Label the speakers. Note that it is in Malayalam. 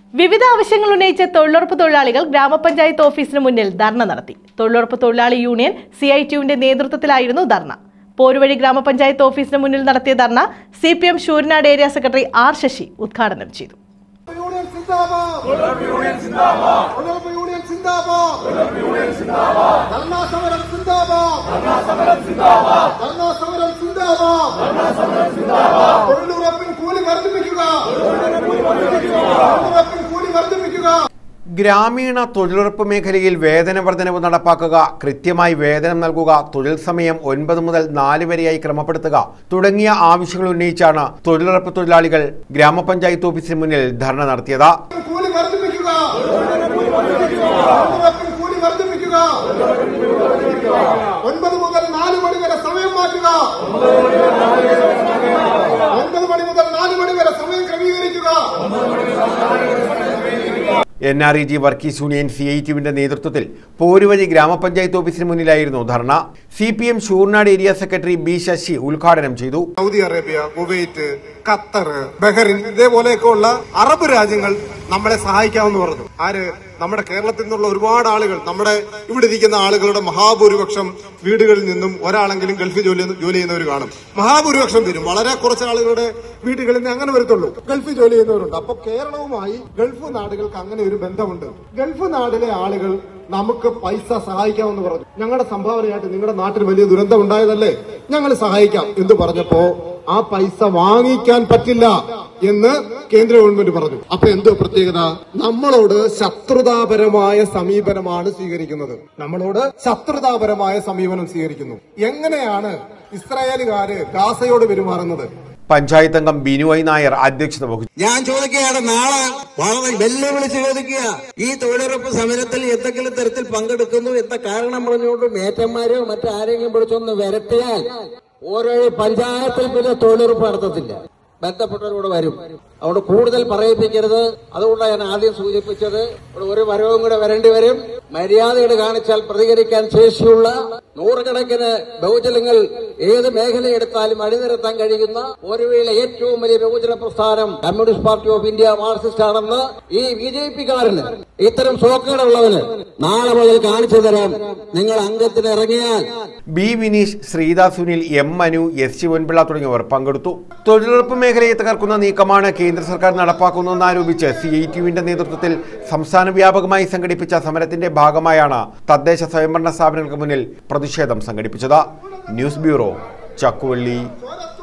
Speaker 1: വിവിധ ആവശ്യങ്ങൾ ഉന്നയിച്ച് തൊഴിലുറപ്പ് തൊഴിലാളികൾ ഗ്രാമപഞ്ചായത്ത് ഓഫീസിന് മുന്നിൽ ധർണ നടത്തി തൊഴിലുറപ്പ് തൊഴിലാളി യൂണിയൻ സി ഐ ടിയുവിന്റെ നേതൃത്വത്തിലായിരുന്നു ധർണ പോരുവഴി ഗ്രാമപഞ്ചായത്ത് ഓഫീസിന് മുന്നിൽ നടത്തിയ dharna C P M Sooranad area secretary R Sasi ഉദ്ഘാടനം ചെയ്തു
Speaker 2: യൂണിയൻ സിന്ദാബാദ് തൊഴിലുറപ്പ് യൂണിയൻ സിന്ദാബാദ് തൊഴിലുറപ്പ് യൂണിയൻ സിന്ദാബാദ് തൊഴിലുറപ്പ് യൂണിയൻ സിന്ദാബാദ് ധർണാ സമരം സിന്ദാബാദ് ധർണാ സമരം സിന്ദാബാദ് ധർണാ സമരം സിന്ദാബാദ് ധർണാ സമരം സിന്ദാബാദ് തൊഴിലുറപ്പിൻ കൂലി വർദ്ധിപ്പിക്കുക തൊഴിലുറപ്പിൻ കൂലി വർദ്ധിപ്പിക്കുക
Speaker 3: ഗ്രാമീണ തൊഴിലുറപ്പ് മേഖലയിൽ വേതന വർധനവ് നടപ്പാക്കുക കൃത്യമായി വേതനം നൽകുക തൊഴിൽ സമയം ഒൻപത് മുതൽ നാല് വരെയായി ക്രമപ്പെടുത്തുക തുടങ്ങിയ ആവശ്യങ്ങൾ ഉന്നയിച്ചാണ് തൊഴിലുറപ്പ് തൊഴിലാളികൾ ഗ്രാമപഞ്ചായത്ത് ഓഫീസിന് മുന്നിൽ ധർണ നടത്തിയത്
Speaker 2: കൂലി വർദ്ധിപ്പിക്കുക തൊഴിലുറപ്പിൻ കൂലി വർദ്ധിപ്പിക്കുക ഒൻപത് മുതൽ നാല് മണി വരെ സമയം മാറ്റുക ഒൻപത് മണി മുതൽ നാല് മണി വരെ സമയം ക്രമീകരിക്കുക
Speaker 3: N R E G workers union C I ടിയുവിന്റെ നേതൃത്വത്തിൽ പോരുവഴി ഗ്രാമപഞ്ചായത്ത് ഓഫീസിന് മുന്നിലായിരുന്നു dharna C P M Sooranad area secretary B Sasi ഉദ്ഘാടനം ചെയ്തു
Speaker 2: Saudi Arabia Kuwait Qatar Bahrain ഇതേപോലെയൊക്കെ ഉള്ള അറബ് രാജ്യങ്ങൾ നമ്മളെ സഹായിക്കാമെന്ന് പറഞ്ഞു ആര് നമ്മുടെ കേരളത്തിൽ നിന്നുള്ള ഒരുപാട് ആളുകൾ നമ്മുടെ ഇവിടെ ഇരിക്കുന്ന ആളുകളുടെ മഹാഭൂരിപക്ഷം വീടുകളിൽ നിന്നും ഒരാളെങ്കിലും ഗൾഫിൽ ജോലി ജോലി ചെയ്യുന്നവർ കാണും മഹാഭൂരിപക്ഷം വരും വളരെ കുറച്ച് ആളുകളുടെ വീടുകളിൽ നിന്ന് അങ്ങനെ വരത്തുള്ളൂ ഗൾഫിൽ ജോലി ചെയ്യുന്നവരുണ്ട് അപ്പൊ കേരളവുമായി ഗൾഫ് നാടുകൾക്ക് അങ്ങനെ ഒരു ബന്ധമുണ്ട് ഗൾഫ് നാട്ടിലെ ആളുകൾ നമുക്ക് പൈസ സഹായിക്കാമെന്ന് പറഞ്ഞു ഞങ്ങളുടെ സംഭാവനയായിട്ട് നിങ്ങളുടെ നാട്ടിൽ വലിയ ദുരന്തം ഉണ്ടായതല്ലേ ഞങ്ങൾ സഹായിക്കാം എന്ന് പറഞ്ഞപ്പോ ആ പൈസ വാങ്ങിക്കാൻ പറ്റില്ല എന്ന് കേന്ദ്ര ഗവൺമെന്റ് പറഞ്ഞു അപ്പൊ എന്തോ പ്രത്യേകത നമ്മളോട് ശത്രുതാപരമായ സമീപനമാണ് സ്വീകരിക്കുന്നത് നമ്മളോട് ശത്രുതാപരമായ സമീപനം സ്വീകരിക്കുന്നു എങ്ങനെയാണ് ഇസ്രായേലുകാര് ഗാസയോട് പെരുമാറുന്നത്
Speaker 3: പഞ്ചായത്ത് അംഗം ബിനു ഐ നായർ അധ്യക്ഷത വഹിച്ചു
Speaker 4: ഞാൻ ചോദിക്കുകയാണ് നാളെ വളരെ വെല്ലുവിളിച്ച് ചോദിക്കുക ഈ തൊഴിലുറപ്പ് സമരത്തിൽ എന്തെങ്കിലും തരത്തിൽ പങ്കെടുക്കുന്നു എന്ന കാരണം പറഞ്ഞുകൊണ്ട് മേറ്റന്മാരോ മറ്റാരെങ്കിലും വിളിച്ചൊന്ന് വരട്ടിയാൽ ഓരോ പഞ്ചായത്തിൽ പിന്നെ തൊഴിലുറപ്പ് നടത്തത്തില്ല ബന്ധപ്പെട്ടവരോട് വരും അവിടെ കൂടുതൽ പറയിപ്പിക്കരുത് അതുകൊണ്ടാണ് ഞാൻ ആദ്യം സൂചിപ്പിച്ചത് ഇവിടെ ഒരു വരവും കൂടെ വരേണ്ടി വരും മര്യാദയുടെ കാണിച്ചാൽ പ്രതികരിക്കാൻ ശേഷിയുള്ള നൂറുകണക്കിന് ബഹുജനങ്ങൾ ഏത് മേഖലയെടുത്താലും അണിനിരത്താൻ കഴിയുന്ന ഒരുവയിലെ ഏറ്റവും വലിയ ബഹുജന പ്രസ്ഥാനം Communist Party of India Marxist ആണെന്ന് ഈ ബി ജെ പിക്കാരന് ഇത്തരം സോക്കേടുള്ളവന് നാളെ മുതൽ കാണിച്ചു തരാം നിങ്ങൾ അംഗത്തിന് ഇറങ്ങിയാൽ
Speaker 3: B Vineesh Sreetha Sunil M Manu S Sivanpillai തുടങ്ങിയവർ പങ്കെടുത്തു തൊഴിലുറപ്പ് മേഖലയെ തകർക്കുന്ന നീക്കമാണ് കേന്ദ്ര സർക്കാർ നടപ്പാക്കുന്നതെന്ന് ആരോപിച്ച് സി ഐ ടിയുവിന്റെ നേതൃത്വത്തിൽ സംസ്ഥാന വ്യാപകമായി സംഘടിപ്പിച്ച സമരത്തിന്റെ ഭാഗമായാണ് തദ്ദേശ സ്വയംഭരണ സ്ഥാപനങ്ങൾക്ക് മുന്നിൽ പ്രതിഷേധം സംഘടിപ്പിച്ചത് ന്യൂസ് ബ്യൂറോ ചക്കുവള്ളി